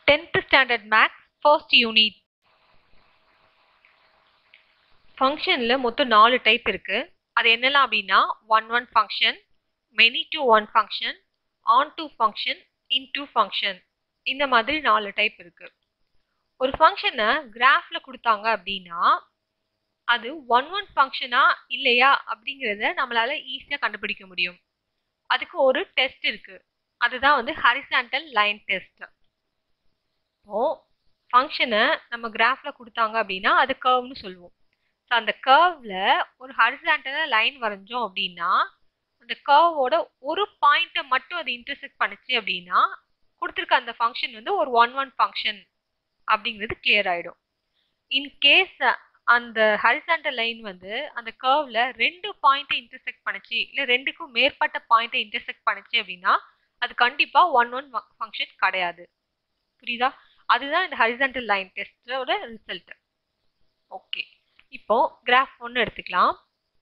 10th standard maths first unit ஃபங்க்ஷனில் மொத்தம் நாலு டைப் இருக்கு அது என்னெல்லாம் அப்படின்னா one one function many to one function onto function into function இந்த மாதிரி நாலு டைப் இருக்கு ஒரு ஃபங்க்ஷனை கிராஃப்ல கொடுத்தாங்க அப்படின்னா அது ஒன் ஒன் ஃபங்க்ஷனா இல்லையா அப்படிங்கிறத நம்மளால ஈஸியாக கண்டுபிடிக்க முடியும் அதுக்கு ஒரு டெஸ்ட் இருக்கு அதுதான் வந்து ஹரிசாண்டல் லைன் டெஸ்ட் இப்போ ஃபங்க்ஷனை நம்ம கிராஃப்ல கொடுத்தாங்க அப்படின்னா அது கர்வ்னு சொல்லுவோம் ஸோ அந்த கர்வ்ல ஒரு ஹரிசாண்டலாக லைன் வரைஞ்சோம் அப்படின்னா அந்த கர்வோட ஒரு பாயிண்ட்டை மட்டும் அது இன்டர்செக்ட் பண்ணுச்சு அப்படின்னா கொடுத்துருக்க அந்த ஃபங்க்ஷன் வந்து ஒரு ஒன் ஒன் ஃபங்க்ஷன் அப்படிங்கிறது கிளியர் ஆயிடும் இன் கேஸ் அந்த ஹரிசாண்டல் லைன் வந்து அந்த கர்வ்ல ரெண்டு பாயிண்ட்டை இன்டர்செக்ட் பண்ணுச்சு இல்லை ரெண்டுக்கும் மேற்பட்ட பாயிண்ட்டை இன்டர்செக்ட் பண்ணுச்சு அப்படின்னா அது கண்டிப்பாக ஒன் ஒன் ஃபங்க்ஷன் கிடையாது புரியுதா அதுதான் இந்த ஹரிசாண்டல் லைன் டெஸ்டோட ரிசல்ட் ஓகே இப்போ கிராஃப் ஒன்று எடுத்துக்கலாம்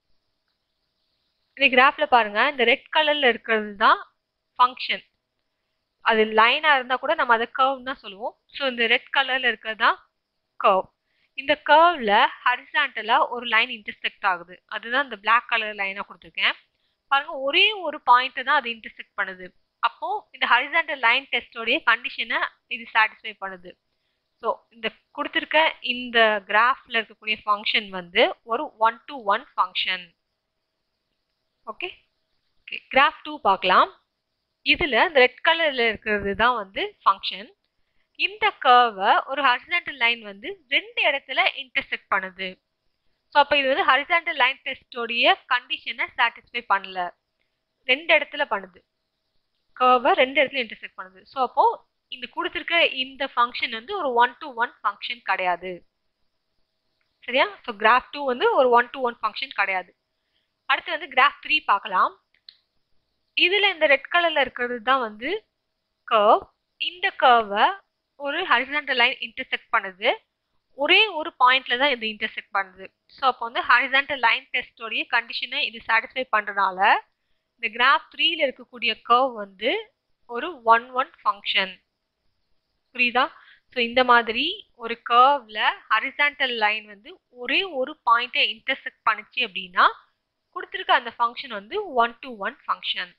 இந்த கிராஃப்ல பாருங்க இந்த ரெட் கலர்ல இருக்கிறது தான் ஃபங்க்ஷன் அது லைனா இருந்தா கூட நம்ம அதை கர்வ் தான் சொல்லுவோம் ஸோ இந்த ரெட் கலர்ல இருக்கிறது தான் கர்வ் இந்த கர்வ்ல ஹரிசாண்டலா ஒரு லைன் இன்டர்செக்ட் ஆகுது அதுதான் இந்த பிளாக் கலர் லைனா கொடுத்துருக்கேன் பாருங்க ஒரே ஒரு பாயிண்ட் தான் அது இன்டர்செக்ட் பண்ணுது அப்போ இந்த ஹரிசாண்டல் லைன் டெஸ்டோடைய கண்டிஷனை இது சாட்டிஸ்ஃபை பண்ணுது ஸோ இந்த கொடுத்துருக்க இந்த கிராஃப்ல இருக்கக்கூடிய ஃபங்க்ஷன் வந்து ஒரு one to one function okay okay graph two பார்க்கலாம் இதில் இந்த ரெட் கலரில் இருக்கிறது தான் வந்து ஃபங்க்ஷன் இந்த கர்வை ஒரு ஹரிசாண்டல் லைன் வந்து ரெண்டு இடத்துல இன்டர்செக்ட் பண்ணுது ஸோ அப்போ இது வந்து ஹரிசாண்டல் லைன் டெஸ்டோடைய கண்டிஷனை சாட்டிஸ்ஃபை பண்ணல ரெண்டு இடத்துல பண்ணுது கர்வை ரெண்டு இடத்துல இன்டர்செக்ட் பண்ணுது ஸோ அப்போ இந்த கொடுத்துருக்க இந்த ஃபங்க்ஷன் வந்து ஒரு ஒன் டு ஒன் ஃபங்க்ஷன் கிடையாது சரியா ஸோ கிராஃப் டூ வந்து ஒரு ஒன் டு ஒன் ஃபங்க்ஷன் கிடையாது அடுத்து வந்து கிராஃப் த்ரீ பார்க்கலாம் இதில் இந்த ரெட் கலரில் இருக்கிறது தான் வந்து கர்வ் இந்த கர்வை ஒரு ஹரிசாண்டல் லைன் இன்டர்செக்ட் பண்ணுது ஒரே ஒரு பாயிண்ட்ல தான் இது இன்டர்செக்ட் பண்ணுது ஸோ அப்போ வந்து ஹரிசாண்டல் லைன் டெஸ்டோடைய கண்டிஷனை இது சாட்டிஸ்ஃபை பண்ணுறதுனால இந்த கிராஃப் த்ரீல இருக்கக்கூடிய கர்வ் வந்து ஒரு ஒன் ஒன் ஃபங்க்ஷன் புரியுதா ஸோ இந்த மாதிரி ஒரு கர்வ்ல ஹரிசாண்டல் லைன் வந்து ஒரே ஒரு பாயிண்ட்டை இன்டர்செக்ட் பண்ணுச்சு அப்படின்னா கொடுத்துருக்க அந்த ஃபங்க்ஷன் வந்து one to one function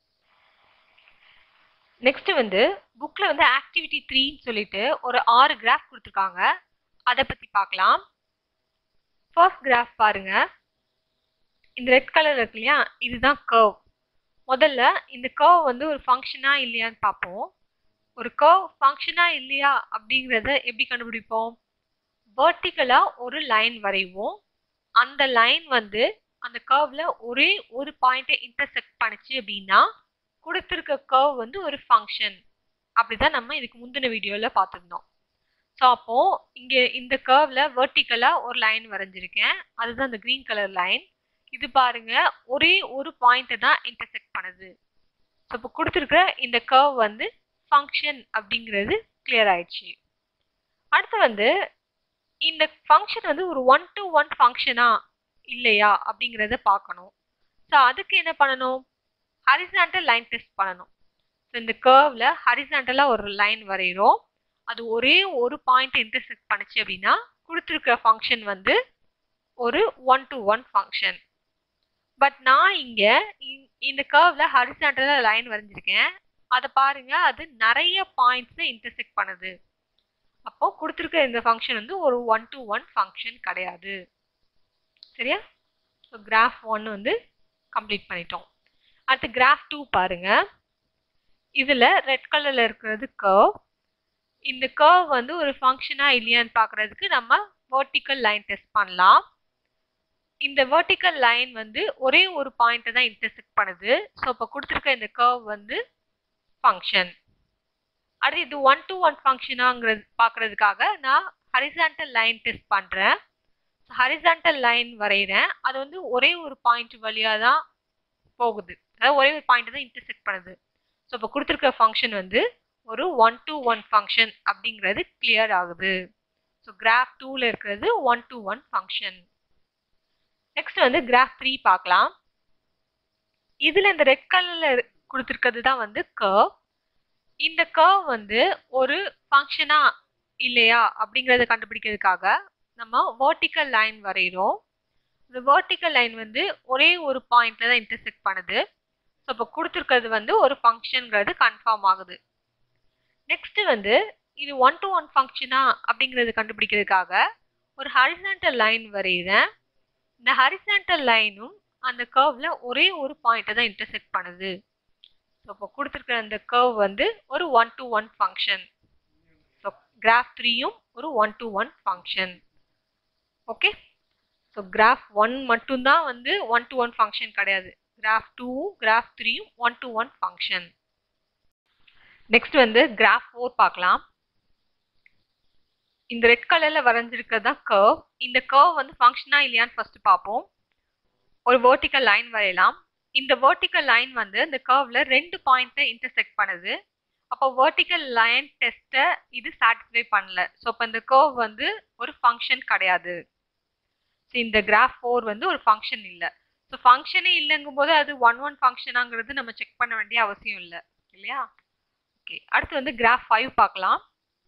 next வந்து புக்கில் வந்து ஆக்டிவிட்டி த்ரீன்னு சொல்லிட்டு ஒரு ஆறு கிராஃப் கொடுத்துருக்காங்க அதை பற்றி பார்க்கலாம் ஃபர்ஸ்ட் கிராஃப் பாருங்க இந்த ரெட் கலர் இருக்கு இல்லையா இதுதான் கர்வ் முதல்ல இந்த கர்வ் வந்து ஒரு ஃபங்க்ஷனா இல்லையான்னு பார்ப்போம் ஒரு கர்வ் ஃபங்க்ஷனா இல்லையா அப்படிங்கிறத எப்படி கண்டுபிடிப்போம் வேர்ட்டிக்கலாக ஒரு லைன் வரைவோம் அந்த லைன் வந்து அந்த கர்வ்ல ஒரே ஒரு பாயிண்ட்டை இன்டர்செக்ட் பண்ணுச்சு அப்படின்னா கொடுத்துருக்க கர்வ் வந்து ஒரு ஃபங்க்ஷன் அப்படிதான் நம்ம இதுக்கு முந்தின வீடியோவில் பார்த்துருந்தோம் ஸோ அப்போ இங்கே இந்த கர்வ்ல வேர்ட்டிக்கலாக ஒரு லைன் வரைஞ்சிருக்கேன் அதுதான் இந்த க்ரீன் கலர் லைன் இது பாருங்க ஒரே ஒரு பாயிண்ட்டை தான் இன்டர்செக்ட் பண்ணுது ஸோ இப்போ கொடுத்துருக்க இந்த கர்வ் வந்து ஃபங்க்ஷன் அப்படிங்கிறது கிளியர் ஆயிடுச்சு அடுத்து வந்து இந்த ஃபங்க்ஷன் வந்து ஒரு ஒன் டு ஒன் ஃபங்க்ஷனா இல்லையா அப்படிங்கிறத பார்க்கணும் ஸோ அதுக்கு என்ன பண்ணணும் ஹரிசாண்டல் லைன் டெஸ்ட் பண்ணணும் ஸோ இந்த கர்வ்ல ஹரிசாண்டலாக ஒரு லைன் வரைகிறோம் அது ஒரே ஒரு பாயிண்ட் இன்டர்செக்ட் பண்ணுச்சு அப்படின்னா கொடுத்துருக்க ஃபங்க்ஷன் வந்து ஒரு one to one function but நான் இங்கே இந்த கர்வ்ல ஹரிசாண்டலாக லைன் வரைஞ்சிருக்கேன் அதை பாருங்க அது நிறைய பாயிண்ட்ஸை இன்டர்செக்ட் பண்ணுது அப்போ கொடுத்துருக்க இந்த ஃபங்க்ஷன் வந்து ஒரு ஒன் டு ஒன் ஃபங்க்ஷன் கிடையாது சரியா ஸோ கிராஃப் ஒன் வந்து கம்ப்ளீட் பண்ணிட்டோம் அடுத்து கிராஃப் டூ பாருங்க இதில் ரெட் கலரில் இருக்கிறது கர்வ் இந்த கர்வ் வந்து ஒரு ஃபங்க்ஷனா இல்லையான்னு பார்க்குறதுக்கு நம்ம வேர்ட்டிக்கல் லைன் டெஸ்ட் பண்ணலாம் இந்த வேர்ட்டிக்கல் லைன் வந்து ஒரே ஒரு பாயிண்ட்டை தான் இன்டர்செக்ட் பண்ணுது ஸோ இப்போ கொடுத்துருக்க இந்த கர்வ் வந்து ஃபங்க்ஷன் அடுத்து இது ஒன் டு ஒன் ஃபங்க்ஷனாங்கிறது பார்க்குறதுக்காக நான் ஹரிசாண்டல் லைன் டெஸ்ட் பண்ணுறேன் ஹரிசாண்டல் லைன் வரைகிறேன் அது வந்து ஒரே ஒரு பாயிண்ட் வழியாக தான் போகுது அதாவது ஒரே ஒரு பாயிண்ட் தான் இன்டர்செக்ட் பண்ணுது ஸோ இப்போ கொடுத்துருக்க ஃபங்க்ஷன் வந்து ஒரு ஒன் டு ஒன் ஃபங்க்ஷன் அப்படிங்கிறது கிளியர் ஆகுது ஸோ கிராஃப் டூவில் இருக்கிறது one to one function next வந்து கிராஃப் த்ரீ பார்க்கலாம் இதில் இந்த ரெட் கலரில் கொடுத்துருக்கிறது தான் வந்து கர்வ் இந்த கர்வ் வந்து ஒரு ஃபங்க்ஷனா இல்லையா அப்படிங்கறத கண்டுபிடிக்கிறதுக்காக நம்ம வெர்டிக்கல் லைன் வரைகிறோம் இந்த வெர்டிக்கல் லைன் வந்து ஒரே ஒரு பாயிண்ட்ல தான் இன்டர்செக்ட் பண்ணுது ஸோ இப்போ கொடுத்துருக்கிறது வந்து ஒரு ஃபங்க்ஷன்ங்கிறது கன்ஃபார்ம் ஆகுது நெக்ஸ்ட் வந்து இது ஒன் டு ஒன் ஃபங்க்ஷனா அப்படிங்கிறது கண்டுபிடிக்கிறதுக்காக ஒரு ஹரிசாண்டல் லைன் வரைகிறேன் இந்த ஹரிசாண்டல் லைனும் அந்த கர்வ்ல ஒரே ஒரு பாயிண்ட்டை தான் இன்டர்செக்ட் பண்ணுது ஸோ இப்போ கொடுத்துருக்கிற அந்த கர்வ் வந்து ஒரு one to one function so graph த்ரீயும் ஒரு one to one function okay so graph one மட்டும்தான் வந்து ஒன் டு ஒன் ஃபங்க்ஷன் கிடையாது கிராஃப் டூவும் கிராஃப் த்ரீயும் one to one function next வந்து கிராஃப் ஃபோர் பார்க்கலாம் இந்த ரெட் கலர்ல வரைஞ்சிருக்கிறது தான் கர்வ் இந்த கர்வ் வந்து ஃபங்க்ஷனா இல்லையான்னு ஃபர்ஸ்ட் பார்ப்போம் ஒரு வெர்டிக்கல் லைன் வரையலாம் இந்த வெர்டிக்கல் லைன் வந்து இந்த கர்வ்ல ரெண்டு பாயிண்ட்டை இன்டர்செக்ட் பண்ணுது அப்போ வெர்டிக்கல் லைன் டெஸ்ட்டை இது சாட்டிஸ்ஃபை பண்ணல ஸோ இப்போ இந்த கர்வ் வந்து ஒரு ஃபங்க்ஷன் கிடையாது ஸோ இந்த கிராஃப் ஃபோர் வந்து ஒரு ஃபங்க்ஷன் இல்லை ஸோ ஃபங்க்ஷனே இல்லைங்கும் போது அது ஒன் ஒன் ஃபங்க்ஷனாங்கிறது நம்ம செக் பண்ண வேண்டிய அவசியம் இல்லை இல்லையா ஓகே அடுத்து வந்து கிராஃப் ஃபைவ் பார்க்கலாம்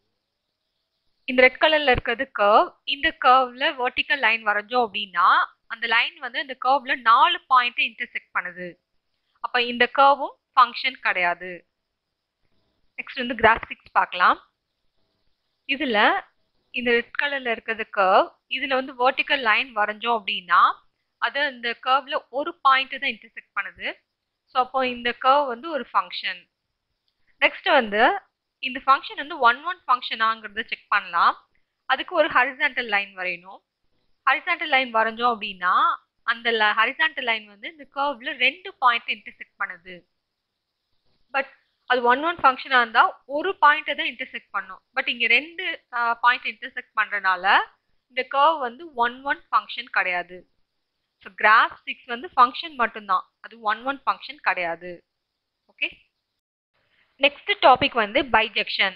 இந்த ரெட் கலர்ல இருக்கிறது கர்வ் இந்த கர்வ்ல வெர்டிக்கல் லைன் வரைஞ்சோம் அப்படின்னா அந்த லைன் வந்து இந்த கர்வ்ல நாலு பாயிண்ட் இன்டர்செக்ட் பண்ணுது அப்ப இந்த கர்வும் ஃபங்க்ஷன் கிடையாது நெக்ஸ்ட் வந்து கிராஃப் சிக்ஸ் பார்க்கலாம் இதுல இந்த ரெட் கலர்ல இருக்கிறது கர்வ் இதுல வந்து வெர்டிக்கல் லைன் வரைஞ்சோம் அப்படின்னா அது இந்த கர்வ்ல ஒரு பாயிண்ட் தான் இன்டர்செக்ட் பண்ணுது ஸோ அப்போ இந்த கர்வ் வந்து ஒரு ஃபங்க்ஷன் நெக்ஸ்ட் வந்து இந்த ஃபங்க்ஷன் வந்து ஒன் ஒன் ஃபங்க்ஷனாங்கிறத செக் பண்ணலாம் அதுக்கு ஒரு ஹரிசாண்டல் லைன் வரையணும் ஹரிசாண்டல் லைன் வரைஞ்சோம் அப்படின்னா அந்த ஹரிசாண்டல் லைன் வந்து இந்த கர்வ்ல ரெண்டு பாயிண்ட் இன்டர்செக்ட் பண்ணுது பட் அது ஒன் ஒன் ஃபங்க்ஷனாக இருந்தால் ஒரு பாயிண்ட்டை தான் இன்டர்செக்ட் பண்ணும் பட் இங்கே ரெண்டு பாயிண்ட் இன்டர்செக்ட் பண்ணுறதுனால இந்த கர்வ் வந்து ஒன் ஒன் ஃபங்க்ஷன் கிடையாது ஸோ கிராஃப் சிக்ஸ் வந்து ஃபங்க்ஷன் மட்டும்தான் அது ஒன் ஒன் ஃபங்க்ஷன் கிடையாது ஓகே நெக்ஸ்ட் டாபிக் வந்து பைஜெக்ஷன்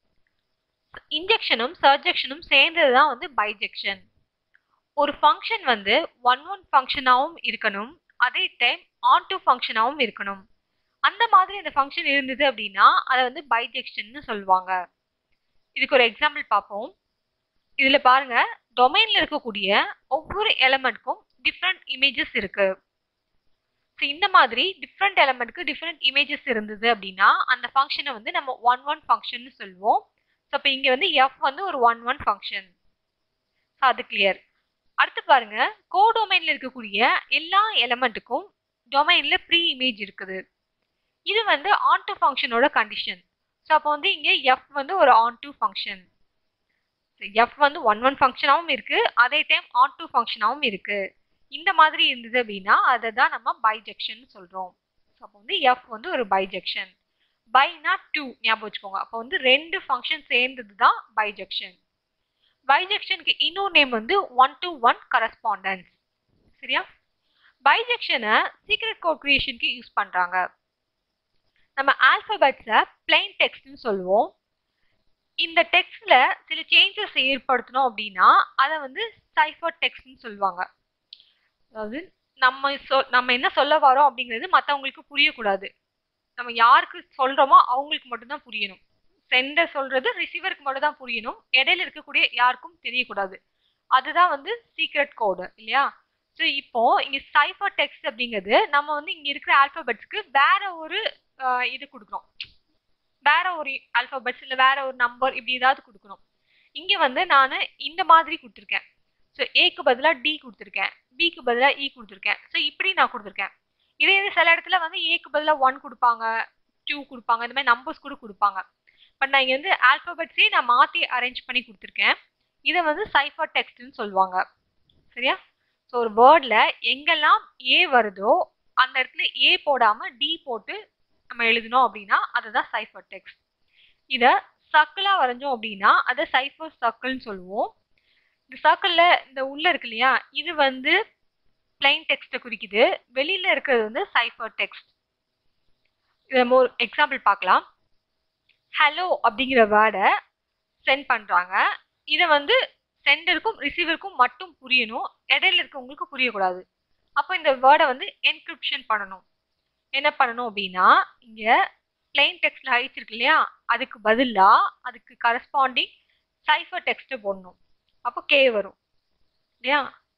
இன்ஜெக்ஷனும் சர்ஜெக்ஷனும் சேர்ந்தது தான் வந்து பைஜெக்ஷன் ஒரு ஃபங்க்ஷன் வந்து ஒன் ஒன் ஃபங்க்ஷனாகவும் இருக்கணும் அதே டைம் ஆன் டூ ஃபங்க்ஷனாகவும் இருக்கணும் அந்த மாதிரி அந்த ஃபங்க்ஷன் இருந்தது அப்படின்னா அதை வந்து பைஜெக்ஷன் சொல்லுவாங்க இதுக்கு ஒரு எக்ஸாம்பிள் பார்ப்போம் இதில் பாருங்க டொமைனில் இருக்கக்கூடிய ஒவ்வொரு எலமெண்ட்க்கும் டிஃப்ரெண்ட் இமேஜஸ் இருக்கு ஸோ இந்த மாதிரி டிஃப்ரெண்ட் எலமெண்ட்க்கு டிஃப்ரெண்ட் இமேஜஸ் இருந்தது அப்படின்னா அந்த ஃபங்க்ஷனை வந்து நம்ம ஒன் ஒன் ஃபங்க்ஷன் சொல்லுவோம் ஸோ இப்போ இங்கே வந்து எஃப் வந்து ஒரு ஒன் ஒன் ஃபங்க்ஷன் ஸோ அது கிளியர் அடுத்து பாருங்க கோடொமைன்ல இருக்கக்கூடிய எல்லா எலமெண்ட்டுக்கும் டொமைன்ல ப்ரீ இமேஜ் இருக்குது இது வந்து ஆன் டு ஃபங்க்ஷனோட கண்டிஷன் ஸோ அப்போ வந்து இங்கே எஃப் வந்து ஒரு ஆன் டு ஃபங்க்ஷன் எஃப் வந்து ஒன் ஒன் ஃபங்க்ஷனாகவும் இருக்கு அதே டைம் ஆன் டு ஃபங்க்ஷனாகவும் இருக்கு இந்த மாதிரி இருந்தது அப்படின்னா அதை தான் நம்ம பைஜெக்ஷன் சொல்றோம் ஸோ அப்போ வந்து எஃப் வந்து ஒரு பைஜெக்ஷன் பைனா டூ ஞாபகம் வச்சுக்கோங்க அப்போ வந்து ரெண்டு ஃபங்க்ஷன் சேர்ந்தது தான் பைஜெக்ஷன் பைஜெக்ஷனுக்கு இன்னொரு நேம் வந்து ஒன் டு ஒன் கரஸ்பாண்டன்ஸ் சரியா பைஜெக்ஷனை சீக்ரெட் கோட் கிரியேஷனுக்கு யூஸ் பண்ணுறாங்க நம்ம ஆல்பபெட்ஸை பிளைன் டெக்ஸ்ட்னு சொல்லுவோம் இந்த டெக்ஸ்ட்ல சில சேஞ்சஸ் ஏற்படுத்தணும் அப்படின்னா அதை வந்து சைஃபர் டெக்ஸ்ட்னு சொல்லுவாங்க அதாவது நம்ம சொல் நம்ம என்ன சொல்ல வரோம் அப்படிங்கிறது மற்றவங்களுக்கு புரியக்கூடாது நம்ம யாருக்கு சொல்றோமோ அவங்களுக்கு மட்டும்தான் புரியணும் சென்டர் சொல்றது ரிசீவருக்கு மட்டும் தான் புரியணும் இடையில இருக்கக்கூடிய யாருக்கும் தெரியக்கூடாது அதுதான் வந்து சீக்ரெட் கோடு இல்லையா ஸோ இப்போ இங்க சைஃபர் டெக்ஸ்ட் அப்படிங்கிறது நம்ம வந்து இங்க இருக்கிற ஆல்பபெட்ஸ்க்கு வேற ஒரு இது கொடுக்குறோம் வேற ஒரு ஆல்பபெட்ஸ் இல்லை வேற ஒரு நம்பர் இப்படி ஏதாவது கொடுக்கணும் இங்க வந்து நான் இந்த மாதிரி கொடுத்துருக்கேன் ஸோ ஏக்கு பதிலாக டி கொடுத்துருக்கேன் பிக்கு பதிலாக இ கொடுத்துருக்கேன் ஸோ இப்படி நான் கொடுத்துருக்கேன் இதே இது சில இடத்துல வந்து ஏக்கு பதிலாக ஒன் கொடுப்பாங்க டூ கொடுப்பாங்க இந்த மாதிரி நம்பர்ஸ் கூட கொடுப்பாங்க பட் நான் இங்கே வந்து ஆல்பபெட்ஸே நான் மாற்றி அரேஞ்ச் பண்ணி கொடுத்துருக்கேன் இதை வந்து சைஃபர் டெக்ஸ்ட்னு சொல்லுவாங்க சரியா ஸோ ஒரு வேர்டில் எங்கெல்லாம் ஏ வருதோ அந்த இடத்துல ஏ போடாமல் டி போட்டு நம்ம எழுதினோம் அப்படின்னா அதுதான் சைஃபர் டெக்ஸ்ட் இதை சர்க்கிளாக வரைஞ்சோம் அப்படின்னா அதை சைஃபர் சர்க்கிள்னு சொல்லுவோம் இந்த சர்க்கிளில் இந்த உள்ள இருக்கு இல்லையா இது வந்து பிளைன் டெக்ஸ்ட்டை குறிக்குது வெளியில் இருக்கிறது வந்து சைஃபர் டெக்ஸ்ட் இதை ஒரு எக்ஸாம்பிள் பார்க்கலாம் ஹலோ அப்படிங்கிற வேர்டை சென்ட் பண்ணுறாங்க இதை வந்து சென்டருக்கும் ரிசீவருக்கும் மட்டும் புரியணும் இடையில இருக்கவங்களுக்கு புரியக்கூடாது அப்போ இந்த வேர்டை வந்து என்கிரிப்ஷன் பண்ணணும் என்ன பண்ணணும் அப்படின்னா இங்கே பிளெயின் டெக்ஸ்ட்ல ஹைச் இருக்கு இல்லையா அதுக்கு பதிலா அதுக்கு கரஸ்பாண்டிங் சைஃபர் டெக்ஸ்ட் போடணும் அப்போ கே வரும் இல்லையா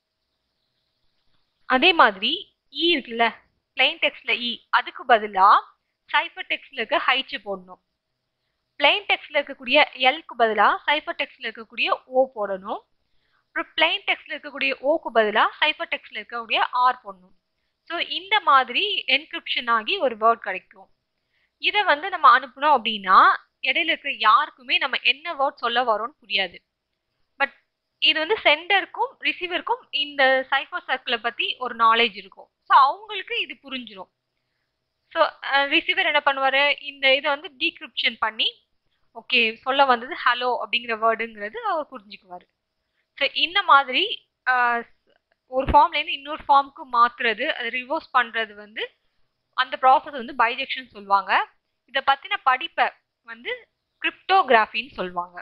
அதே மாதிரி இ இருக்குல்ல பிளெயின் டெக்ஸ்ட்ல இ அதுக்கு பதிலா சைஃபர் டெக்ஸ்ட்ல இருக்க ஹைச் போடணும் பிளெயின் டெக்ஸ்ட்ல இருக்கக்கூடிய எல்க்கு பதிலா சைஃபர் டெக்ஸ்ட்ல இருக்கக்கூடிய ஓ போடணும் அப்புறம் பிளெயின் டெக்ஸ்ட்ல இருக்கக்கூடிய ஓக்கு பதிலா சைஃபர் டெக்ஸ்ட்ல இருக்கக்கூடிய ஆர் போடணும் ஸோ இந்த மாதிரி என்கிரிப்ஷன் ஆகி ஒரு வேர்ட் கிடைக்கும் இதை வந்து நம்ம அனுப்புனோம் அப்படின்னா இடையில இருக்கிற யாருக்குமே நம்ம என்ன வேர்ட் சொல்ல வரோம்னு புரியாது பட் இது வந்து சென்டருக்கும் ரிசீவருக்கும் இந்த சைஃபர் சர்க்கிளை பத்தி ஒரு நாலேஜ் இருக்கும் ஸோ அவங்களுக்கு இது புரிஞ்சிடும் ஸோ ரிசீவர் என்ன பண்ணுவாரு இந்த இதை வந்து டீக்ரிப்ஷன் பண்ணி ஓகே சொல்ல வந்தது ஹலோ அப்படிங்கிற வேர்டுங்கிறது அவர் புரிஞ்சுக்குவார் ஸோ இந்த மாதிரி ஆஹ், ஒரு ஃபார்ம்லேருந்து இன்னொரு ஃபார்முக்கு மாற்றுறது அது ரிவர்ஸ் பண்ணுறது வந்து அந்த ப்ராசஸ் வந்து பைஜெக்ஷன் சொல்லுவாங்க இதை பற்றின படிப்பை வந்து கிரிப்டோகிராஃபின்னு சொல்லுவாங்க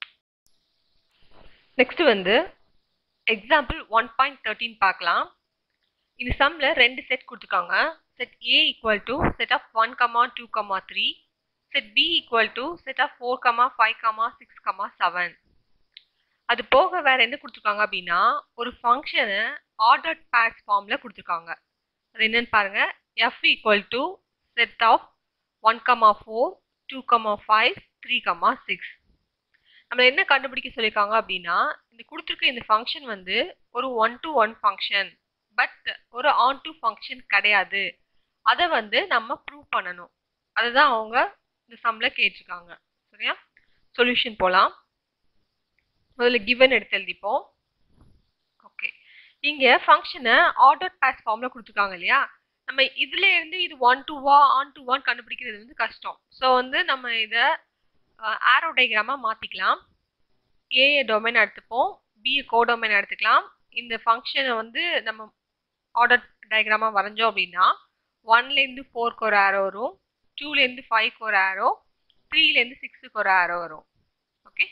நெக்ஸ்ட் வந்து எக்ஸாம்பிள் ஒன் பாயிண்ட் தேர்ட்டின் பார்க்கலாம் இந்த சம்ல ரெண்டு செட் கொடுத்துருக்காங்க set A equal to set of one comma two comma three set B equal to set of four comma five comma six comma seven அது போக வேற என்ன கொடுத்துருக்காங்க அப்படின்னா ஒரு ஃபங்க்ஷனை ஆர்டர் பேட்ச் ஃபார்ம்ல கொடுத்துருக்காங்க அது என்னன்னு பாருங்க F equal to set of one comma four two comma five three comma six நம்ம என்ன கண்டுபிடிக்க சொல்லியிருக்காங்க அப்படின்னா இந்த கொடுத்துருக்க இந்த ஃபங்க்ஷன் வந்து ஒரு one to one function but ஒரு ஆன் டு ஃபங்க்ஷன் கிடையாது அதை வந்து நம்ம ப்ரூவ் பண்ணணும் அதுதான் அவங்க இந்த சம்ல கேட்டிருக்காங்க சரியா சொல்யூஷன் போகலாம் முதல்ல கிவன் எடுத்து எழுதிப்போம் ஓகே இங்க ஃபங்க்ஷனை ஆர்டர் பேஸ் ஃபார்ம்ல கொடுத்துருக்காங்க இல்லையா நம்ம இதுல இருந்து இது ஒன் டு வா ஆன் டு ஒன் கண்டுபிடிக்கிறது வந்து கஷ்டம் ஸோ வந்து நம்ம இதை ஆரோ டயக்ராமா மாத்திக்கலாம் ஏ டொமைன் எடுத்துப்போம் பி கோடொமைன் எடுத்துக்கலாம் இந்த ஃபங்க்ஷனை வந்து நம்ம ஆர்டர் டயக்ராமா வரைஞ்சோம் அப்படின்னா ஒன்லேருந்து ஃபோர்க்கு ஒரு ஆரோ வரும் டூலேருந்து ஃபைவ்க்கு ஒரு ஆரோ த்ரீலேருந்து சிக்ஸுக்கு ஒரு ஆரோ வரும் ஓகே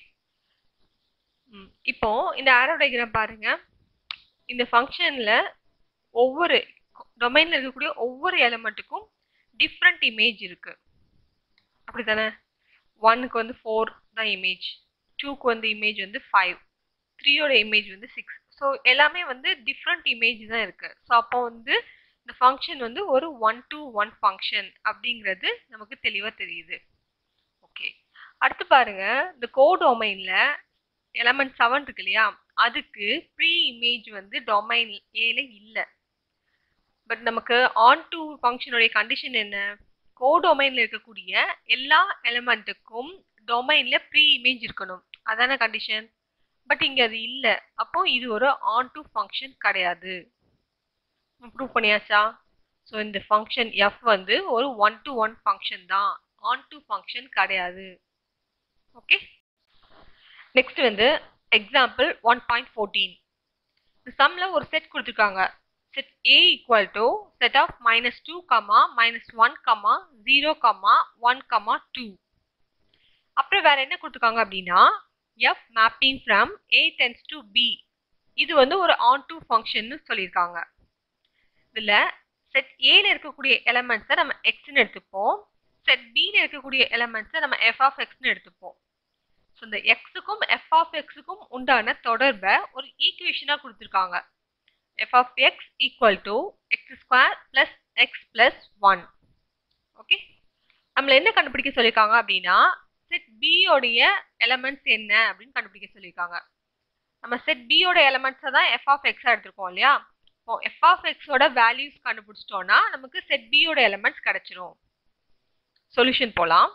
இப்போ இந்த ஆரோ டயக்ராம் பாருங்க இந்த ஃபங்க்ஷனில் ஒவ்வொரு டொமைனில் இருக்கக்கூடிய ஒவ்வொரு எலமெண்ட்டுக்கும் டிஃப்ரெண்ட் இமேஜ் இருக்கு அப்படி தானே ஒன்னுக்கு வந்து ஃபோர் தான் இமேஜ் டூக்கு வந்து இமேஜ் வந்து ஃபைவ் த்ரீயோட இமேஜ் வந்து சிக்ஸ் ஸோ எல்லாமே வந்து டிஃப்ரெண்ட் இமேஜ் தான் இருக்கு ஸோ அப்போ வந்து இந்த ஃபங்க்ஷன் வந்து ஒரு ஒன் டு ஒன் ஃபங்க்ஷன் அப்படிங்கிறது நமக்கு தெளிவாக தெரியுது ஓகே அடுத்து பாருங்க இந்த கோடொமைனில் எலமெண்ட் செவன் இருக்கு இல்லையா அதுக்கு ப்ரீ இமேஜ் வந்து டொமைன் ஏல இல்லை பட் நமக்கு ஆன் டு ஃபங்க்ஷனுடைய கண்டிஷன் என்ன கோடொமைனில் இருக்கக்கூடிய எல்லா எலமெண்ட்டுக்கும் டொமைனில் ப்ரீ இமேஜ் இருக்கணும் அதான கண்டிஷன் பட் இங்கே அது இல்லை அப்போ இது ஒரு ஆன் டு ஃபங்க்ஷன் கிடையாது ப்ரூவ் பண்ணியாச்சா ஸோ இந்த ஃபங்க்ஷன் எஃப் வந்து ஒரு ஒன் டு ஒன் ஃபங்க்ஷன் தான் ஆன் டு ஃபங்க்ஷன் கிடையாது ஓகே நெக்ஸ்ட் வந்து எக்ஸாம்பிள் ஒன் பாயிண்ட் ஃபோர்டீன் இந்த சம்ல ஒரு செட் கொடுத்துருக்காங்க set A equal to set of minus two comma minus one comma zero comma one comma two அப்புறம் வேற என்ன கொடுத்துருக்காங்க அப்படின்னா F mapping from A tends to B இது வந்து ஒரு ஆன் டூ ஃபங்க்ஷன் சொல்லியிருக்காங்க இதில் செட் ஏல இருக்கக்கூடிய எலமெண்ட்ஸை நம்ம எக்ஸ்னு எடுத்துப்போம் செட் பியில் இருக்கக்கூடிய எலமெண்ட்ஸை நம்ம எஃப் ஆஃப் எக்ஸ்னு எடுத்துப்போம் ஸோ இந்த எக்ஸுக்கும் எஃப் ஆஃப் எக்ஸுக்கும் உண்டான தொடர்பை ஒரு ஈக்குவேஷனாக கொடுத்துருக்காங்க F of X equal to X square plus X plus one okay நம்மள என்ன கண்டுபிடிக்க சொல்லியிருக்காங்க அப்படின்னா செட் பியோடைய எலமெண்ட்ஸ் என்ன அப்படின்னு கண்டுபிடிக்க சொல்லியிருக்காங்க நம்ம செட் பியோட எலமெண்ட்ஸை தான் எஃப் ஆஃப் எக்ஸாக எடுத்திருக்கோம் இல்லையா இப்போ எஃப் ஆஃப் எக்ஸோட வேல்யூஸ் கண்டுபிடிச்சிட்டோம்னா நமக்கு செட் பியோட எலமெண்ட்ஸ் கிடைச்சிரும் சொல்யூஷன் போகலாம்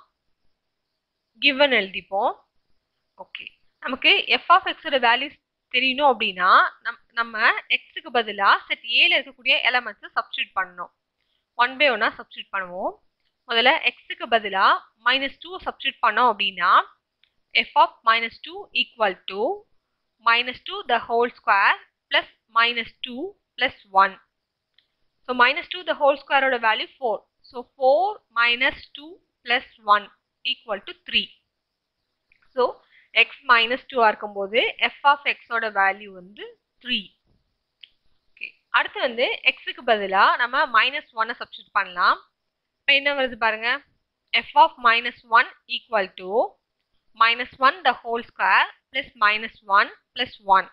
கிவன் எழுதிப்போம் ஓகே நமக்கு எஃப் ஆஃப் எக்ஸோட வேல்யூஸ் தெரியணும் அப்படின்னா நம் நம்ம எக்ஸுக்கு பதிலாக செட் ஏல இருக்கக்கூடிய எலமெண்ட்ஸை சப்ஸ்டியூட் பண்ணணும் ஒன் பை ஒன்னாக சப்ஸ்டியூட் பண்ணுவோம் முதல்ல எக்ஸுக்கு பதிலாக மைனஸ் டூ சப்ஸ்டியூட் பண்ணோம் அப்படின்னா F of minus two equal to minus two the whole square plus minus two plus one so minus two the whole ஸ்கொயரோட value four so four minus two plus one equal to three so X minus டூவாக இருக்கும்போது F of எக்ஸோட value வந்து three okay அடுத்து வந்து எக்ஸுக்கு பதிலாக நம்ம மைனஸ் ஒன்னை சப்ஸ்டியூட் பண்ணலாம் இப்போ என்ன வருது பாருங்க f of minus 1 equal to minus 1 the whole square plus minus 1 plus 1.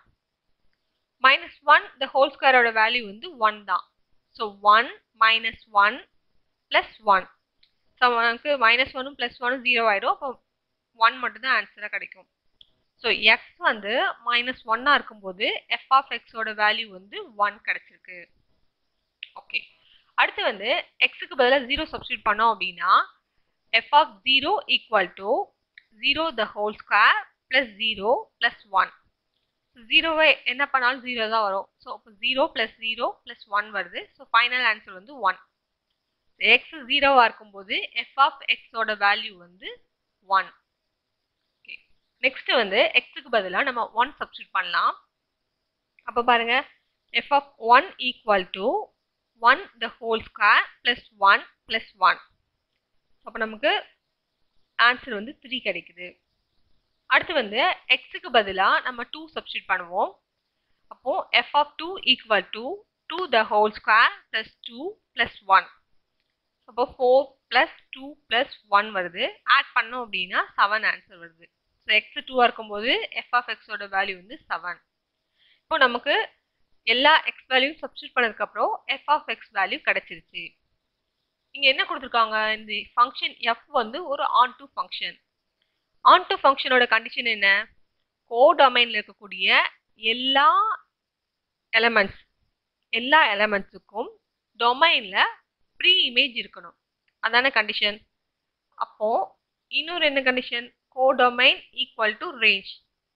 Minus 1 the whole square ஓட value வந்து 1 தான். So 1 minus 1 plus 1. ஸோ நமக்கு மைனஸ் ஒன்னும் ப்ளஸ் ஒன்னும் ஜீரோ ஆயிடும் அப்போ ஒன் மட்டும் தான் ஆன்சராக கிடைக்கும் ஸோ எக்ஸ் வந்து மைனஸ் ஒன்னாக இருக்கும்போது எஃப் ஆஃப் எக்ஸோட வேல்யூ வந்து ஒன் கிடைச்சிருக்கு ஓகே அடுத்து வந்து எக்ஸுக்கு பதிலாக ஜீரோ சப்ஸ்டியூட் பண்ணோம் அப்படின்னா F of zero equal to zero the whole square plus zero plus one ஜீரோவை என்ன பண்ணாலும் ஜீரோ தான் வரும் ஸோ அப்போ zero plus zero plus one வருது ஸோ ஃபைனல் ஆன்சர் வந்து ஒன் எக்ஸ் ஜீரோவாக இருக்கும்போது எஃப் ஆஃப் எக்ஸோட வேல்யூ வந்து ஒன் ஓகே நெக்ஸ்ட் வந்து எக்ஸுக்கு பதிலாக நம்ம ஒன் சப்ஸ்டியூட் பண்ணலாம் அப்போ பாருங்க F of one equal to one the whole square plus one plus one அப்போ நமக்கு ஆன்சர் வந்து த்ரீ கிடைக்குது அடுத்து வந்து எக்ஸுக்கு பதிலாக நம்ம டூ சப்ஸ்டியூட் பண்ணுவோம் அப்போ F of two equal to two the whole square plus two plus one அப்போ four plus two plus one வருது ஆட் பண்ணோம் அப்படின்னா செவன் ஆன்சர் வருது ஸோ எக்ஸ் டூவாக இருக்கும்போது எஃப் ஆஃப் எக்ஸோட வேல்யூ வந்து செவன் இப்போ நமக்கு எல்லா எக்ஸ் வேல்யூ சப்ஸ்டியூட் பண்ணதுக்கப்புறம் எஃப் ஆஃப் எக்ஸ் வேல்யூ கிடைச்சிருச்சு இங்கே என்ன கொடுத்துருக்காங்க இந்த ஃபங்க்ஷன் எஃப் வந்து ஒரு onto function onto ஃபங்க்ஷனோட கண்டிஷன் என்ன கோ டொமைனில் இருக்கக்கூடிய எல்லா எலமெண்ட்ஸ் எல்லா எலமெண்ட்ஸுக்கும் டொமைனில் ப்ரீ இமேஜ் இருக்கணும் அதான கண்டிஷன் அப்போ இன்னொரு என்ன condition codomain equal to range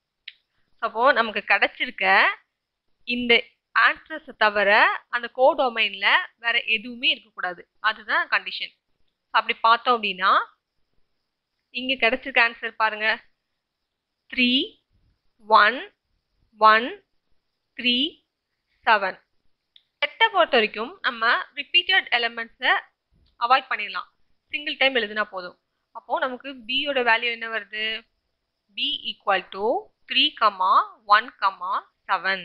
அப்போ நமக்கு கிடைச்சிருக்க இந்த ஆன்சர்ஸை தவிர அந்த கோ டொமைனில் வேற எதுவுமே இருக்கக்கூடாது அதுதான் கண்டிஷன் அப்படி பார்த்தோம் அப்படின்னா இங்கே கிடைச்சிருக்க ஆன்சர் பாருங்க three one one three seven செட்டை பொறுத்த வரைக்கும் நம்ம ரிப்பீட்டட் எலமெண்ட்ஸை அவாய்ட் பண்ணிடலாம் சிங்கிள் டைம் எழுதுனா போதும் அப்போது நமக்கு பியோட வேல்யூ என்ன வருது B equal to three comma one comma seven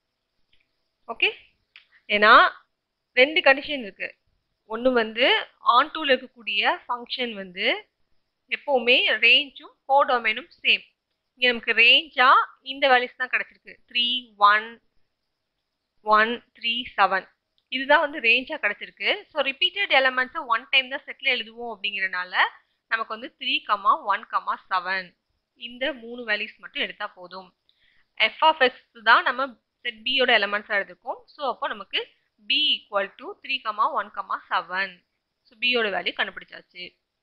okay ஏன்னா ரெண்டு கண்டிஷன் இருக்கு ஒன்று வந்து ஆன் டூவில் இருக்கக்கூடிய ஃபங்க்ஷன் வந்து எப்போவுமே ரேஞ்சும் கோடொமைனும் சேம் இங்கே நமக்கு ரேஞ்சாக இந்த வேல்யூஸ் தான் கிடச்சிருக்கு three one one three seven இதுதான் வந்து ரேஞ்சாக கிடச்சிருக்கு ஸோ ரிப்பீட்டட் எலமெண்ட்ஸை ஒன் டைம் தான் செட்டில் எழுதுவோம் அப்படிங்கிறனால நமக்கு வந்து three comma one comma seven இந்த மூணு வேல்யூஸ் மட்டும் எடுத்தால் போதும் எஃப் ஆஃப் எக்ஸ் தான் நம்ம செட் பியோட எலமெண்ட்ஸாக எடுத்துருக்கோம் ஸோ அப்போ நமக்கு B equal to three comma one comma seven so பியோட வேல்யூ கண்டுபிடிச்சாச்சு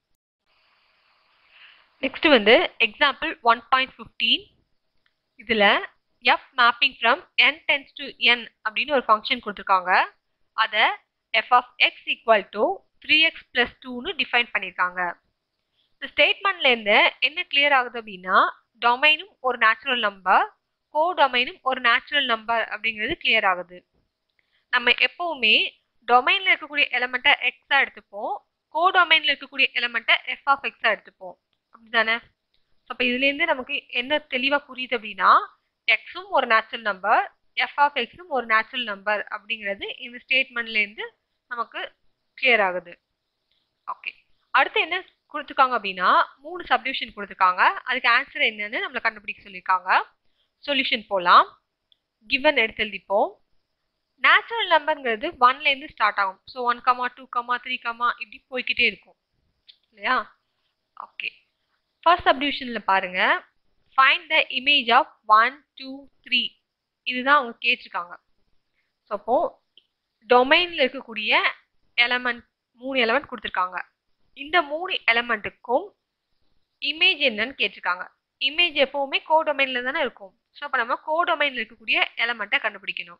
நெக்ஸ்ட் வந்து எக்ஸாம்பிள் ஒன் பாயிண்ட் ஃபிஃப்டீன் இதில் F mapping from N tens to N அப்படின்னு ஒரு ஃபங்க்ஷன் கொடுத்துருக்காங்க அதை F of X equal to three X plus டூன்னு define பண்ணியிருக்காங்க இந்த ஸ்டேட்மெண்ட்லேருந்து என்ன கிளியர் ஆகுது அப்படின்னா டொமைனும் ஒரு நேச்சுரல் நம்பர் கோ டொமைனும் ஒரு நேச்சுரல் நம்பர் அப்படிங்கிறது கிளியர் ஆகுது நம்ம எப்போவுமே டொமைனில் இருக்கக்கூடிய எலமெண்ட்டை எக்ஸாக எடுத்துப்போம் கோ டொமைனில் இருக்கக்கூடிய எலமெண்ட்டை எஃப் ஆஃப் எக்ஸாக எடுத்துப்போம் அப்படிதானே அப்போ இதுலேருந்து நமக்கு என்ன தெளிவாக புரியுது அப்படின்னா எக்ஸும் ஒரு நேச்சுரல் நம்பர் எஃப் ஆஃப் எக்ஸும் ஒரு நேச்சுரல் நம்பர் அப்படிங்கிறது இந்த ஸ்டேட்மெண்ட்லேருந்து நமக்கு கிளியர் ஆகுது ஓகே அடுத்து என்ன கொடுத்துருக்காங்க அப்படின்னா மூணு சப்டிவிஷன் கொடுத்துருக்காங்க அதுக்கு ஆன்சர் என்னன்னு நம்மளை கண்டுபிடிக்க சொல்லியிருக்காங்க சொல்யூஷன் போகலாம் கிவன் எடுத்து எழுதிப்போம் நேச்சுரல் நம்பருங்கிறது ஒன்லேருந்து ஸ்டார்ட் ஆகும் so one comma two comma three comma இப்படி போய்கிட்டே இருக்கும் இல்லையா ஓகே ஃபர்ஸ்ட் சப்டிவிஷனில் பாருங்க find the image of one two three இதுதான் அவங்க கேட்டிருக்காங்க ஸோ அப்போ டொமைனில் இருக்கக்கூடிய எலமெண்ட் மூணு எலமெண்ட் கொடுத்துருக்காங்க இந்த மூணு எலமெண்ட்டுக்கும் இமேஜ் என்னன்னு கேட்டிருக்காங்க இமேஜ் எப்பவுமே கோ டொமைனில் தானே இருக்கும் ஸோ அப்போ நம்ம கோ டொமைனில் இருக்கக்கூடிய எலமெண்ட்டை கண்டுபிடிக்கணும்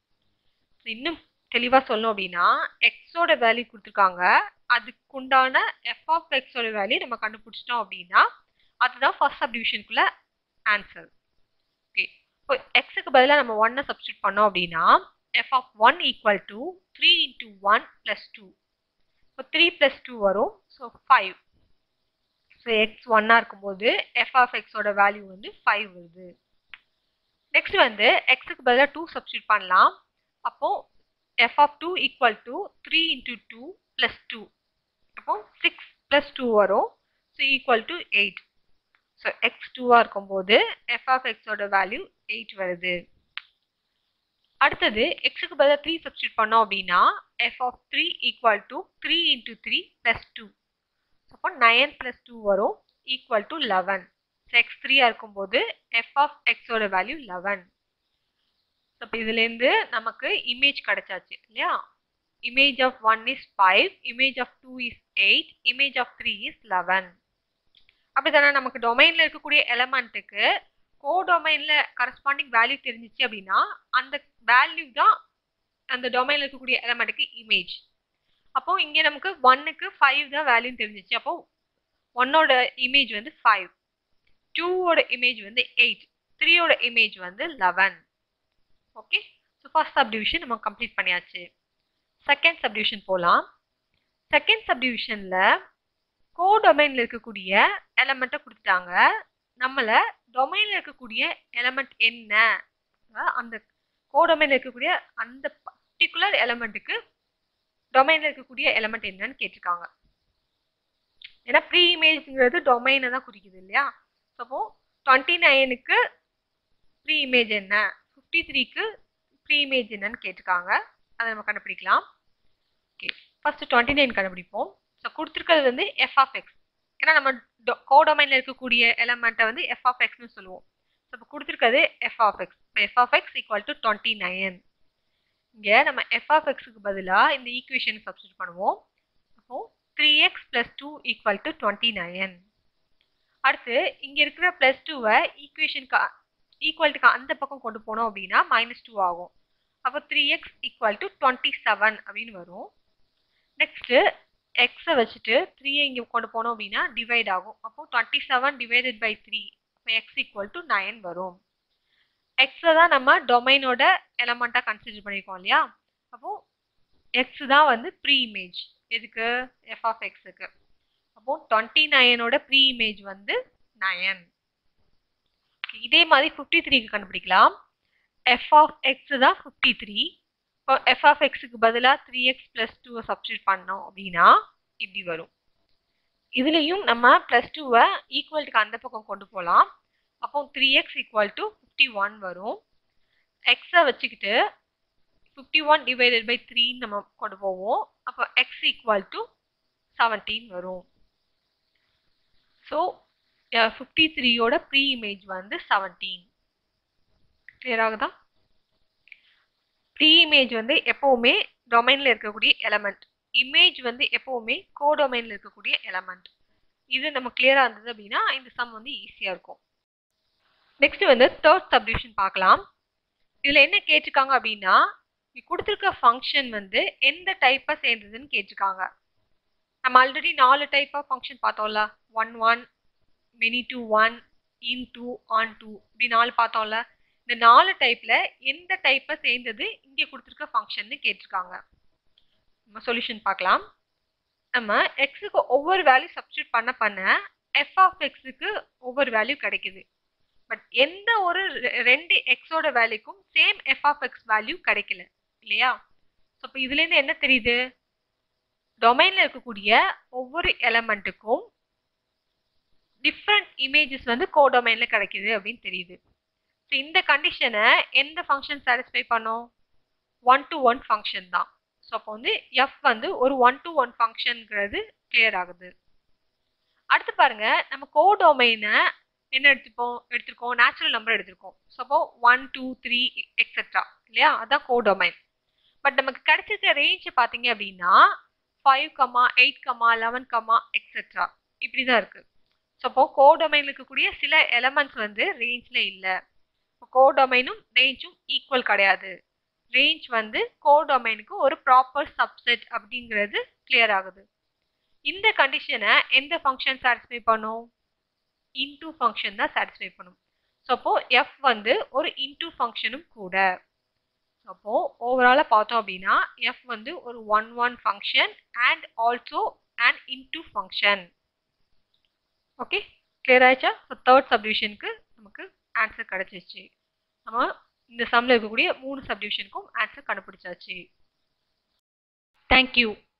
இன்னும் தெளிவாக சொல்லணும் அப்படின்னா எக்ஸோட வேல்யூ கொடுத்துருக்காங்க அதுக்குண்டான எஃப் ஆஃப் எக்ஸோட வேல்யூ நம்ம கண்டுபிடிச்சிட்டோம் அப்படின்னா அதுதான் ஃபர்ஸ்ட் சப்டிவிஷனுக்குள்ள ஆன்சர் ஓகே இப்போ எக்ஸுக்கு பதிலாக நம்ம ஒன்னை சப்ஸ்டியூட் பண்ணோம் அப்படின்னா F of one equal to three into one plus two இப்போ த்ரீ ப்ளஸ் டூ வரும் ஸோ ஃபைவ் ஸோ எக்ஸ் ஒன்னாக இருக்கும்போது எஃப் ஆஃப் எக்ஸோட வேல்யூ வந்து ஃபைவ் வருது நெக்ஸ்ட் வந்து எக்ஸுக்கு பதிலாக டூ சப்ஸ்டியூட் பண்ணலாம் அப்போது F of two equal to three into two plus two அப்போ சிக்ஸ் ப்ளஸ் டூ வரும் so equal to eight so X டூவாக இருக்கும்போது எஃப் ஆஃப் எக்ஸோட வேல்யூ எயிட் வருது அடுத்தது எக்ஸுக்கு பதிலாக த்ரீ சப்ஸ்டியூட் பண்ணோம் அப்படின்னா F of three equal to three into three plus two அப்போ நயன் ப்ளஸ் டூ வரும் equal to eleven so X த்ரீயாக இருக்கும்போது எஃப் ஆஃப் எக்ஸோட வேல்யூ லெவன் ஸோ இப்போ இதுலேருந்து நமக்கு இமேஜ் கிடைச்சாச்சு இல்லையா image of one is five image of two is eight image of three is eleven அப்படி தானே நமக்கு டொமைனில் இருக்கக்கூடிய எலமெண்ட்டுக்கு கோ டொமைனில் கரஸ்பாண்டிங் வேல்யூ தெரிஞ்சிச்சு அப்படின்னா அந்த வேல்யூ தான் அந்த டொமைனில் இருக்கக்கூடிய எலமெண்ட்டுக்கு இமேஜ் அப்போ இங்கே நமக்கு ஒன்னுக்கு ஃபைவ் தான் வேல்யூன்னு தெரிஞ்சிச்சு அப்போ ஒன்னோட இமேஜ் வந்து ஃபைவ் டூவோட இமேஜ் வந்து எயிட் த்ரீயோட இமேஜ் வந்து eleven okay so first subdivision நம்ம கம்ப்ளீட் பண்ணியாச்சு செகண்ட் சப்டிவிஷன் போகலாம் செகண்ட் சப்டிவிஷனில் கோ டொமைனில் இருக்கக்கூடிய எலமெண்ட்டை கொடுத்துட்டாங்க நம்மளை டொமைனில் இருக்கக்கூடிய எலமெண்ட் என்ன அந்த கோ டொமைனில் இருக்கக்கூடிய அந்த பர்டிகுலர் எலமெண்ட்டுக்கு டொமைனில் இருக்கக்கூடிய எலமெண்ட் என்னன்னு கேட்டிருக்காங்க ஏன்னா ப்ரீ இமேஜ்ங்கிறது டொமைனை தான் குறிக்குது இல்லையா அப்போ டுவெண்ட்டி நைனுக்கு ப்ரீ இமேஜ் என்ன ஃபிஃப்டி த்ரீக்கு ப்ரீ இமேஜ் என்னன்னு கேட்டிருக்காங்க அதை நம்ம கண்டுபிடிக்கலாம் ஓகே ஃபர்ஸ்ட் டுவெண்ட்டி நைன் கண்டுபிடிப்போம் ஸோ கொடுத்துருக்கிறது வந்து எஃப் ஆஃப் எக்ஸ் ஏன்னா நம்ம கோடொமைனில் இருக்கக்கூடிய எலமெண்ட்டை வந்து எஃப் ஆஃப் எக்ஸ்னு சொல்லுவோம் ஸோ இப்போ கொடுத்துருக்கிறது F of X F of X equal to twenty nine இங்கே நம்ம எஃப் ஆஃப் எக்ஸுக்கு பதிலாக இந்த ஈக்குவேஷன் சப்ஸ்டியூட் பண்ணுவோம் அப்போ three X plus two equal to twenty nine அடுத்து இங்கே இருக்கிற ப்ளஸ் டூவை ஈக்குவேஷனுக்கு ஈக்குவல்ட்டுக்கு அந்த பக்கம் கொண்டு போனோம் அப்படின்னா மைனஸ் டூ ஆகும் அப்போ three X equal to twenty seven அப்படின்னு வரும் நெக்ஸ்ட்டு எக்ஸை வச்சுட்டு த்ரீயை இங்கே கொண்டு போனோம் அப்படின்னா டிவைட் ஆகும் அப்போ twenty seven divided by three அப்போ எக்ஸ் ஈக்குவல் டு நைன் வரும் எக்ஸை தான் நம்ம டொமைனோட எலமெண்ட்டாக கன்சிடர் பண்ணியிருக்கோம் இல்லையா அப்போ எக்ஸ் தான் வந்து ப்ரீ இமேஜ் எதுக்கு எஃப் ஆஃப் எக்ஸுக்கு அப்போ டுவெண்ட்டி நைனோட ப்ரீ இமேஜ் வந்து நயன் இதே மாதிரி ஃபிஃப்டி த்ரீக்கு கண்டுபிடிக்கலாம் எஃப் ஆஃப் எக்ஸ் தான் ஃபிஃப்டி த்ரீ இப்போ எஃப் ஆஃப் எக்ஸுக்கு பதிலாக த்ரீ எக்ஸ் ப்ளஸ் டூவை சப்ஸ்டியூட் பண்ணோம் அப்படின்னா இப்படி வரும் இதுலேயும் நம்ம ப்ளஸ் டூவை ஈக்குவல்ட்டுக்கு அந்த பக்கம் கொண்டு போகலாம் அப்போ three X equal to fifty one வரும் எக்ஸை வச்சுக்கிட்டு ஃபிஃப்டி ஒன் டிவைடட் பை த்ரீன்னு நம்ம கொண்டு போவோம் அப்போ எக்ஸ் ஈக்குவல் டு செவன்டீன் வரும் ஸோ ஃபிஃப்டி த்ரீயோட ப்ரீ இமேஜ் வந்து செவன்டீன் கிளியர் ஆகுதா ப்ரீ இமேஜ் வந்து எப்போவுமே டொமைனில் இருக்கக்கூடிய எலமெண்ட் இமேஜ் வந்து எப்போவுமே கோ டொமைனில் இருக்கக்கூடிய எலமெண்ட் இது நம்ம கிளியராக இருந்தது அப்படின்னா இந்த சம் வந்து ஈஸியாக இருக்கும் நெக்ஸ்ட் வந்து தேர்ட் சப்டிவிஷன் பார்க்கலாம் இதில் என்ன கேட்டிருக்காங்க அப்படின்னா கொடுத்துருக்க ஃபங்க்ஷன் வந்து எந்த டைப்பை சேர்ந்ததுன்னு கேட்டிருக்காங்க நம்ம ஆல்ரெடி நாலு டைப் ஆஃப் ஃபங்க்ஷன் பார்த்தோம்ல one one many to one into onto இப்படி நாலு பார்த்தோம்ல இந்த நாலு டைப்பில் எந்த டைப்பை சேர்ந்தது இங்கே கொடுத்துருக்க ஃபங்க்ஷன்னு கேட்டிருக்காங்க நம்ம சொல்யூஷன் பார்க்கலாம் நம்ம எக்ஸுக்கு ஒவ்வொரு வேல்யூ சப்ஸ்டியூட் பண்ண பண்ண எஃப் ஆஃப் எக்ஸுக்கு ஒவ்வொரு வேல்யூ கிடைக்குது பட் எந்த ஒரு ரெண்டு எக்ஸோட வேல்யூக்கும் same F of X value கிடைக்கல இல்லையா ஸோ இப்போ இதுலேருந்து என்ன தெரியுது டொமைனில் இருக்கக்கூடிய ஒவ்வொரு எலமெண்ட்டுக்கும் டிஃப்ரெண்ட் இமேஜஸ் வந்து கோ டொமைனில் கிடைக்குது அப்படின்னு தெரியுது ஸோ இந்த கண்டிஷனை எந்த ஃபங்க்ஷன் சாட்டிஸ்ஃபை பண்ணும் ஒன் டு ஒன் ஃபங்க்ஷன் தான் ஸோ அப்போ வந்து எஃப் வந்து ஒரு ஒன் டு ஒன் ஃபங்க்ஷனுங்கிறது கிளியர் ஆகுது அடுத்து பாருங்க நம்ம கோ டொமைனை என்ன எடுத்துப்போம் எடுத்திருக்கோம் நேச்சுரல் நம்பர் எடுத்திருக்கோம் ஸோ அப்போ ஒன் டூ த்ரீ எக்ஸெட்ரா இல்லையா அதான் கோ டொமைன் பட் நமக்கு கிடைச்சிருக்க ரேஞ்ச் பார்த்தீங்க அப்படின்னா five comma eight comma eleven comma etcetera இப்படி தான் இருக்கு ஸோ அப்போ கோ டொமைனில் இருக்கக்கூடிய சில எலமெண்ட்ஸ் வந்து ரேஞ்சில் இல்லை கோ டொமைனும் ரேஞ்சும் ஈக்குவல் கிடையாது ரேஞ்ச் வந்து கோ டொமைனுக்கு ஒரு ப்ராப்பர் சப்செட் அப்படிங்கிறது கிளியர் ஆகுது இந்த கண்டிஷனை எந்த ஃபங்க்ஷன் சாட்டிஸ்ஃபை பண்ணும் இன்டூ ஃபங்க்ஷன் தான் சாட்டிஸ்ஃபை பண்ணும் ஸோ அப்போ எஃப் வந்து ஒரு இன்டூ ஃபங்க்ஷனும் கூட அப்போ ஓவராலாக பார்த்தோம் அப்படின்னா எஃப் வந்து ஒரு one one function and also and into function okay clear ஆயிடுச்சா ஸோ தேர்ட் சப்டிவிஷனுக்கு நமக்கு ஆன்சர் கிடச்சிருச்சு நம்ம இந்த சம்மில் இருக்கக்கூடிய மூணு சப்டிவிஷனுக்கும் ஆன்சர் கண்டுபிடிச்சாச்சு தேங்க்யூ